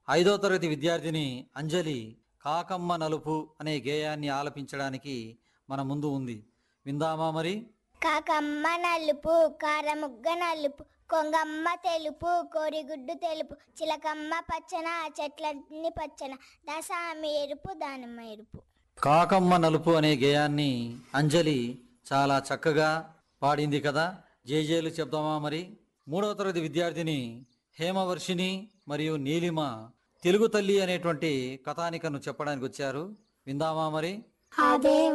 ఐదో తరగతి విద్యార్థిని అంజలి కాకమ్మ నలుపు అనే గేయాన్ని ఆలపించడానికి మన ముందు ఉంది విందామా మరి కాకమ్మ నలుపు కారముగ్గ నలుపు కొంగమ్మ తెలుపు కోడిగుడ్డు తెలుపు చిలకమ్మ పచ్చన చెట్లన్నీ పచ్చన దశామి ఎరుపు దానిమ్మ ఎరుపు కాకమ్మ నలుపు అనే గేయాన్ని అంజలి చాలా చక్కగా పాడింది కదా జేజేలు చెప్దామా మరి మూడవ తరగతి విద్యార్థిని హేమవర్షిని మరియు నీలిమ తెలుగు తల్లి అనేటువంటి కథానికను చెప్పడానికి వచ్చారు విందామా మరి అదే